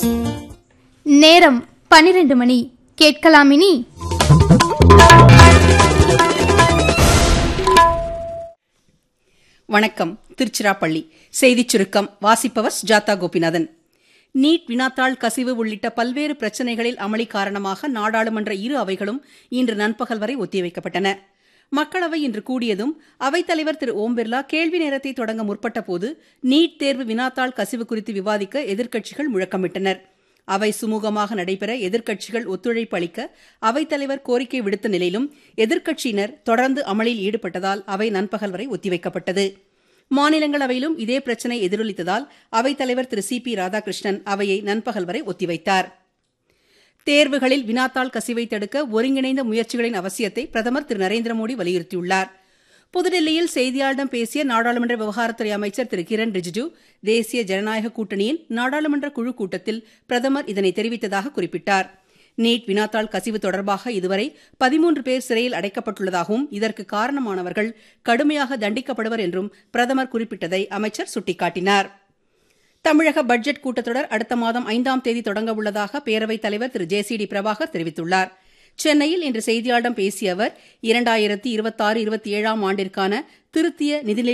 நேரம் பனிரெண்டு மணி கேட்கலாமினி வணக்கம் திருச்சிராப்பள்ளி செய்திச் சுருக்கம் வாசிப்பவர் ஜாதா கோபிநாதன் நீட் வினாத்தாள் கசிவு உள்ளிட்ட பல்வேறு பிரச்சினைகளில் அமளி காரணமாக நாடாளுமன்ற இரு அவைகளும் இன்று நண்பகல் வரை ஒத்திவைக்கப்பட்டன மக்களவை இன்று கூடியதும் அவைத்தலைவர் திரு ஓம் பிர்லா கேள்வி நேரத்தை தொடங்க முற்பட்டபோது நீட் தேர்வு வினாத்தாள் கசிவு குறித்து விவாதிக்க எதிர்க்கட்சிகள் முழக்கமிட்டனர் அவை சுமூகமாக நடைபெற எதிர்க்கட்சிகள் ஒத்துழைப்பு அளிக்க அவைத்தலைவர் கோரிக்கை விடுத்த நிலையிலும் எதிர்க்கட்சியினர் தொடர்ந்து அமளியில் ஈடுபட்டதால் அவை நண்பகல் வரை ஒத்திவைக்கப்பட்டது மாநிலங்களவையிலும் இதே பிரச்சினை எதிரொலித்ததால் அவைத்தலைவர் திரு சி பி ராதாகிருஷ்ணன் அவையை நண்பகல் வரை ஒத்திவைத்தார் தேர்வுகளில் வினாத்தாள் கசிவை தடுக்க ஒருங்கிணைந்த முயற்சிகளின் அவசியத்தை பிரதமர் திரு நரேந்திர மோடி வலியுறுத்தியுள்ளார் புதுடில்லியில் செய்தியாளர்களிடம் பேசிய நாடாளுமன்ற விவகாரத்துறை அமைச்சர் திரு கிரண் ரிஜிஜு தேசிய ஜனநாயக கூட்டணியின் நாடாளுமன்ற குழு கூட்டத்தில் பிரதமர் இதனை தெரிவித்ததாக குறிப்பிட்டார் நீட் வினாத்தாள் கசிவு தொடர்பாக இதுவரை பதிமூன்று பேர் சிறையில் அடைக்கப்பட்டுள்ளதாகவும் இதற்கு காரணமானவர்கள் கடுமையாக தண்டிக்கப்படுவர் என்றும் பிரதமர் குறிப்பிட்டதை அமைச்சர் சுட்டிக்காட்டினார் தமிழக பட்ஜெட் கூட்டத்தொடர் அடுத்த மாதம் ஐந்தாம் தேதி தொடங்க உள்ளதாக பேரவைத் தலைவர் Thiru J C D Prabhakar தெரிவித்துள்ளார் சென்னையில் இன்று செய்தியாளர்களிடம் பேசிய அவர் இரண்டாயிரத்தி இருபத்தாறு இருபத்தி ஏழாம் ஆண்டிற்கான திருத்திய நிதிநிலை